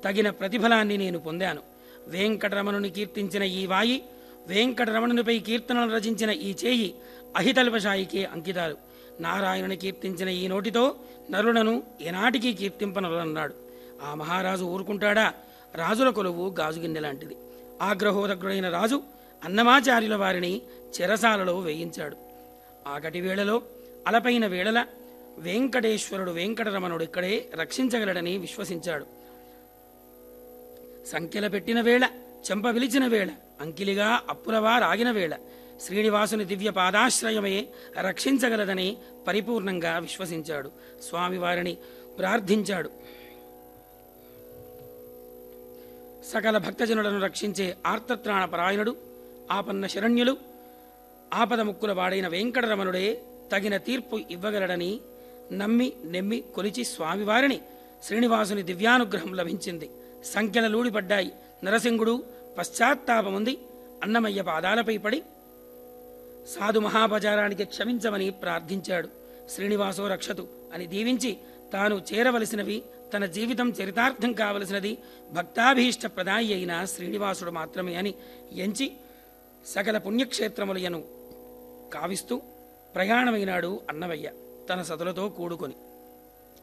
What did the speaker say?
తగిన ప్రతిఫలాన్ని నేను పొందాను వెంకటరమణుని కీర్తించిన ఈ వాయి వెంకటరమణునిపై కీర్తనలు రచించిన ఈ చేయి అహితల్పశాయికే అంకితాలు నారాయణుని కీర్తించిన ఈ నోటితో నరులను ఏనాటికి కీర్తింపనన్నాడు ఆ మహారాజు ఊరుకుంటాడా రాజుల కొలువు గాజుగిన్నె లాంటిది ఆగ్రహోదగ్రుడైన రాజు అన్నమాచార్యుల వారిని చెరసాలలో వేయించాడు ఆకటి వేళలో అలపైన వేళల వెంకటేశ్వరుడు వెంకటరమణుడు ఇక్కడే రక్షించగలడని విశ్వసించాడు సంఖ్యల పెట్టిన వేళ చెంప విలిచిన వేళ అంకిలిగా అప్పులవా రాగిన వేళ శ్రీనివాసుని దివ్య పాదాశ్రయమే రక్షించగలదని పరిపూర్ణంగా విశ్వసించాడు స్వామివారిని ప్రార్థించాడు సకల భక్తజనులను రక్షించే ఆర్తత్రాణ పరాయణుడు ఆపన్న శరణ్యులు ఆపద ముక్కుల వాడైన వెంకటరమణుడే తగిన తీర్పు ఇవ్వగలడని నమ్మి నెమ్మి కొలిచి స్వామివారిని శ్రీనివాసుని దివ్యానుగ్రహం లభించింది సంఖ్యల లూడిపడ్డాయి నరసింగుడు పశ్చాత్తాపముంది అన్నమయ్య పాదాలపై పడి సాధు మహాపచారానికి క్షమించమని ప్రార్థించాడు శ్రీనివాసో రక్షతు అని దీవించి తాను చేరవలసినవి తన జీవితం చరితార్థం కావలసినది భక్తాభీష్ట ప్రదాయి అయిన శ్రీనివాసుడు మాత్రమే అని ఎంచి సకల పుణ్యక్షేత్రములయను కావిస్తూ ప్రయాణమైనాడు అన్నవయ్య తన సతులతో కూడుకొని